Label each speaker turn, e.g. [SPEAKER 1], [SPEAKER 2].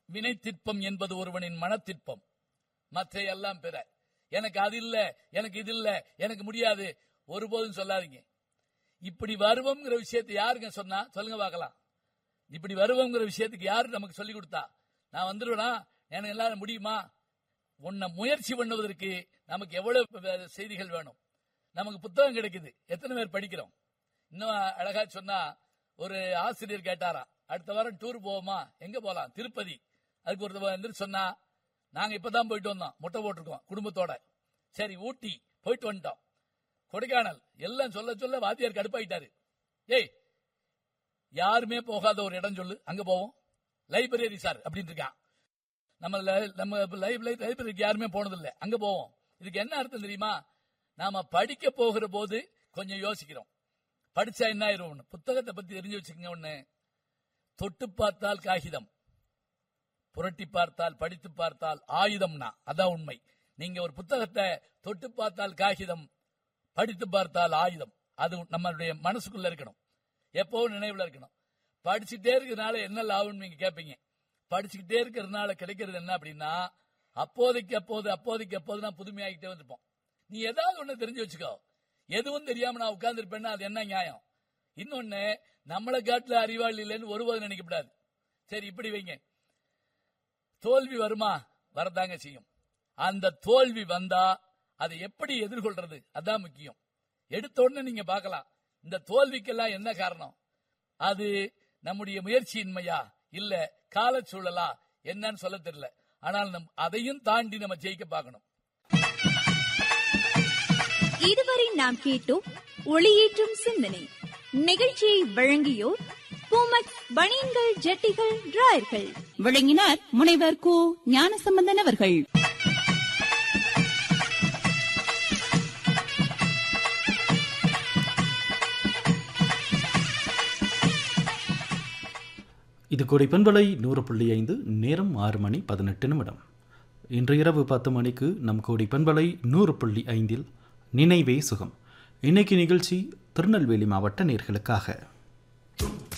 [SPEAKER 1] வினை திட்பம் என்பது ஒருவனின் மனத்திற்பம் மற்ற எல்லாம் பிற எனக்கு அது இல்ல எனக்கு இது இல்ல எனக்கு முடியாது ஒருபோதும் சொல்லாதீங்க இப்படி வருவோம்ங்கிற விஷயத்தை யாருங்க சொன்னா சொல்லுங்க பார்க்கலாம் இப்படி வருவோங்கிற விஷயத்துக்கு யாரு நமக்கு சொல்லி கொடுத்தா நான் வந்துருவேனா எனக்கு எல்லாரும் முடியுமா உன்னை முயற்சி பண்ணுவதற்கு நமக்கு எவ்வளவு வே- செய்திகள் வேணும் நமக்கு புத்தகம் கிடைக்குது எத்தனை பேர் படிக்கிறோம் இன்னும் அழகா சொன்னா ஒரு ஆசிரியர் கேட்டாரா அடுத்த வாரம் டூர் போவோமா எங்க போலாம் திருப்பதி அதுக்கு ஒருத்தர் வந்து சொன்னா நாங்க இப்பதான் போயிட்டு வந்தோம் முட்டை போட்டிருக்கோம் குடும்பத்தோட சரி ஊட்டி போயிட்டு வந்துட்டோம் கொடைக்கானல் எல்லாம் சொல்ல சொல்ல வாத்தியார் கடுப்பாயிட்டாரு ஏய் யாருமே போகாத ஒரு இடம் சொல்லு அங்க போவோம் லைப்ரரி சார் அப்படின்னு இருக்கான் நம்ம லை- நம்ம லைப்ரரி லைப்ரரிக்கு யாருமே போனதில்லை அங்க போவோம் இதுக்கு என்ன அர்த்தம் தெரியுமா நாம படிக்க போகிற போது கொஞ்சம் யோசிக்கிறோம் படிச்சா என்ன ஆயிரும் ஒண்ணு புத்தகத்தை பத்தி தெரிஞ்சு வச்சுக்கோங்க ஒண்ணு தொட்டு பார்த்தால் காகிதம் புரட்டி பார்த்தால் படித்து பார்த்தால் ஆயுதம்னா அதான் உண்மை நீங்க ஒரு புத்தகத்தை தொட்டு பார்த்தால் காகிதம் படித்து பார்த்தால் ஆயுதம் அது நம்மளுடைய மனசுக்குள்ள இருக்கணும் எப்பவும் நினைவுல இருக்கணும் படிச்சுட்டே இருக்கிறதுனால என்ன லாபம்னு நீங்க கேட்பீங்க படிச்சுக்கிட்டே இருக்கிறதுனால கிடைக்கிறது என்ன அப்படின்னா அப்போதைக்கு அப்போது அப்போதைக்கு அப்போது நான் புதுமையாகிட்டே வந்திருப்போம் நீ ஏதாவது ஒண்ணு தெரிஞ்சு வச்சுக்கோ எதுவும் தெரியாம நான் உட்கார்ந்துருப்பேன்னா அது என்ன நியாயம் இன்னொன்னு நம்மளை காட்டுல அறிவாளி இல்லைன்னு ஒருபோதும் நினைக்கப்படாது சரி இப்படி வைங்க தோல்வி வருமா வரதாங்க செய்யும் அந்த தோல்வி வந்தா அதை எப்படி எதிர்கொள்றது அதான் முக்கியம் எடுத்த உடனே நீங்க பார்க்கலாம் இந்த தோல்விக்கெல்லாம் என்ன காரணம் அது நம்முடைய முயற்சியின்மையா இல்ல காலச்சூழலா என்னன்னு சொல்ல தெரியல ஆனால் நம் அதையும் தாண்டி நம்ம ஜெயிக்க பார்க்கணும்
[SPEAKER 2] இதுவரை நாம் கேட்டோம் ஒளியேற்றும் சிந்தனை நிகழ்ச்சியை வழங்கியோர் பூமக் பனியன்கள் ஜட்டிகள் டிராயர்கள்
[SPEAKER 3] விளங்கினார் முனைவர் கு ஞானசம்பந்தன் அவர்கள்
[SPEAKER 4] இது கோடை பண்பலை நூறு புள்ளி ஐந்து நேரம் ஆறு மணி பதினெட்டு நிமிடம் இன்று இரவு பத்து மணிக்கு நம் கோடை பண்பலை நூறு புள்ளி ஐந்தில் நினைவே சுகம் இன்னைக்கு நிகழ்ச்சி திருநெல்வேலி மாவட்ட நேர்களுக்காக